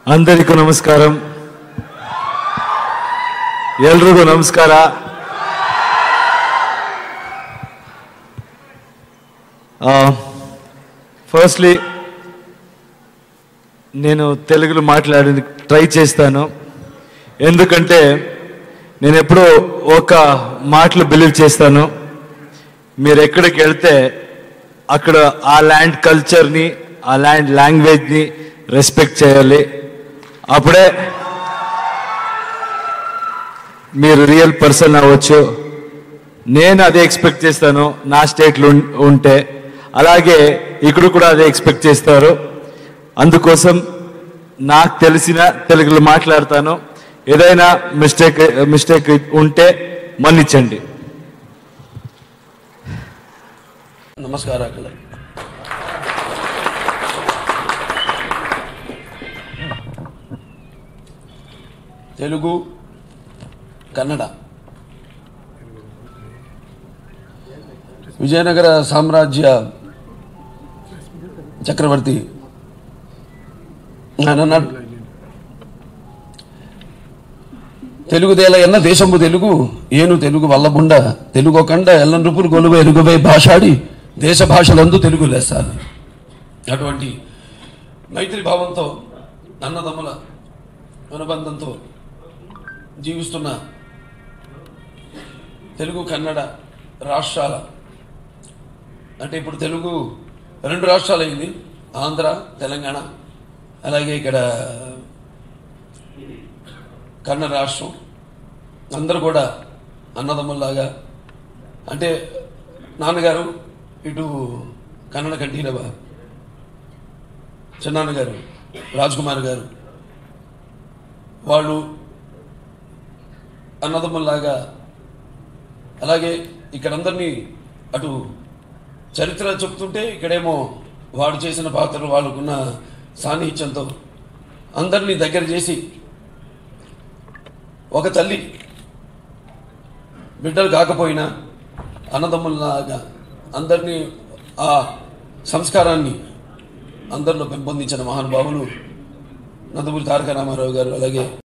అందರಿಗೂ ನಮಸ್ಕಾರಂ ಎಲ್ರಿಗೂ ನಮಸ್ಕಾರ ఫస్ట్లీ నేను తెలుగులో మాట్లాడేందుకు ట్రై చేస్తాను ఎందుకంటే నేను ఎప్పుడూ ఒక మాటలు బిలీవ్ చేస్తాను మీరు ఎక్కడికి వెళ్తే అక్కడ ఆ ల్యాండ్ కల్చర్ని ఆ ల్యాండ్ లాంగ్వేజ్ని రెస్పెక్ట్ చేయాలి అప్పుడే మీరు రియల్ పర్సన్ అవ్వచ్చు నేను అదే ఎక్స్పెక్ట్ చేస్తాను నా స్టేట్లో ఉం- ఉంటే అలాగే ఇక్కడ కూడా అదే ఎక్స్పెక్ట్ చేస్తారు అందుకోసం నాకు తెలిసిన తెలుగులో మాట్లాడతాను ఏదైనా మిస్టేక్ మిస్టేక్ ఉంటే మన్నించండి ನಮಸ್ಕಾರ ಅಕ್ಕಳ తెలుగు కన్నడ విజయనగర సామ్రాజ్య చక్రవర్తి ఆయన అన్నాడు తెలుగుదేల ఎన్న దేశంబు తెలుగు ఏను తెలుగు వల్లబుండ తెలుగు కండ ఎల్లం రూపులు గొలుగు ఎలుగువై భాషాడి దేశ భాషలందు తెలుగు లెస్స అటువంటి మైత్రి భావంతో అన్నదమ్ముల అనుబంధంతో జీవిస్తున్న తెలుగు కన్నడ రాష్ట్రాల అంటే ఇప్పుడు తెలుగు రెండు రాష్ట్రాలు అయింది ఆంధ్ర తెలంగాణ అలాగే ఇక్కడ కన్నడ రాష్ట్రం అందరూ కూడా అన్నదమ్ముల్లాగా అంటే నాన్నగారు ఇటు కన్నడ కంఠీరవ చిన్నాన్నగారు రాజ్ కుమార్ గారు వాళ్ళు అన్నదమ్ముల్లాగా అలాగే ఇక్కడందరినీ అటు చరిత్ర చెప్తుంటే ఇక్కడేమో వాడు చేసిన పాత్రలు వాళ్ళకున్న సాన్నిహిత్యంతో అందరినీ దగ్గర చేసి ఒక తల్లి బిడ్డలు కాకపోయినా అన్నదమ్ముల్లాగా అందరినీ ఆ సంస్కారాన్ని అందరిలో పెంపొందించిన మహానుభావులు నందమూరి తారక రామారావు గారు అలాగే